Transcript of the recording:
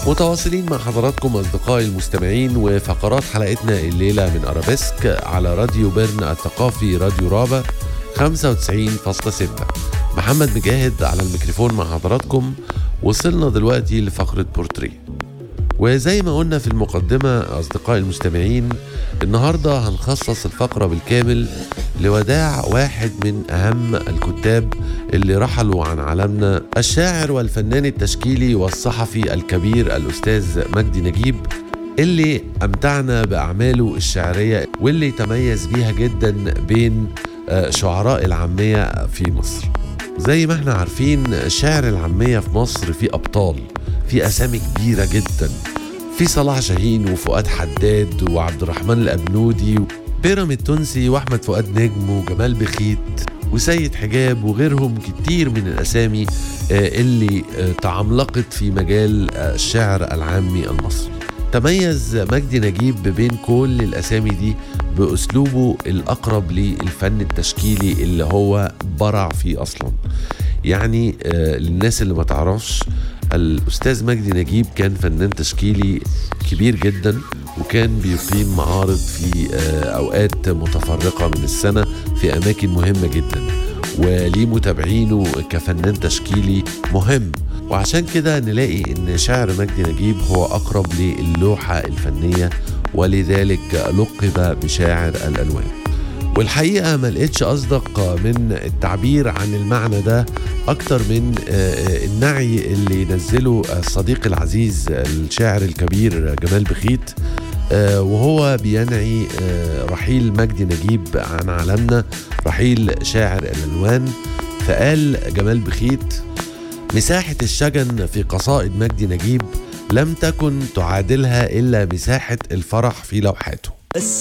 متواصلين مع حضراتكم أصدقائي المستمعين وفقرات حلقتنا الليلة من أرابيسك على راديو بيرن الثقافي راديو رابع 95.6 محمد مجاهد على الميكروفون مع حضراتكم وصلنا دلوقتي لفقرة بورتريه وزي ما قلنا في المقدمة أصدقائي المستمعين النهاردة هنخصص الفقرة بالكامل لوداع واحد من أهم الكتاب اللي رحلوا عن عالمنا الشاعر والفنان التشكيلي والصحفي الكبير الأستاذ مجدي نجيب اللي أمتعنا بأعماله الشعرية واللي تميز بيها جدا بين شعراء العامية في مصر زي ما احنا عارفين شعر العامية في مصر فيه أبطال في أسامي كبيرة جدا في صلاح شاهين وفؤاد حداد وعبد الرحمن الأبنودي بيرم التونسي وأحمد فؤاد نجم وجمال بخيت وسيد حجاب وغيرهم كتير من الأسامي اللي تعملقت في مجال الشعر العامي المصري تميز مجدي نجيب بين كل الأسامي دي بأسلوبه الأقرب للفن التشكيلي اللي هو برع فيه أصلا يعني للناس اللي ما تعرفش الأستاذ مجدي نجيب كان فنان تشكيلي كبير جدا وكان بيقيم معارض في أوقات متفرقة من السنة في أماكن مهمة جدا وليه متابعينه كفنان تشكيلي مهم وعشان كده نلاقي ان شعر مجدي نجيب هو اقرب للوحة الفنية ولذلك لقب بشاعر الالوان والحقيقة ما لقيتش أصدق من التعبير عن المعنى ده أكتر من النعي اللي نزله الصديق العزيز الشاعر الكبير جمال بخيت وهو بينعي رحيل مجدي نجيب عن عالمنا رحيل شاعر الألوان فقال جمال بخيت مساحة الشجن في قصائد مجدي نجيب لم تكن تعادلها إلا مساحة الفرح في لوحاته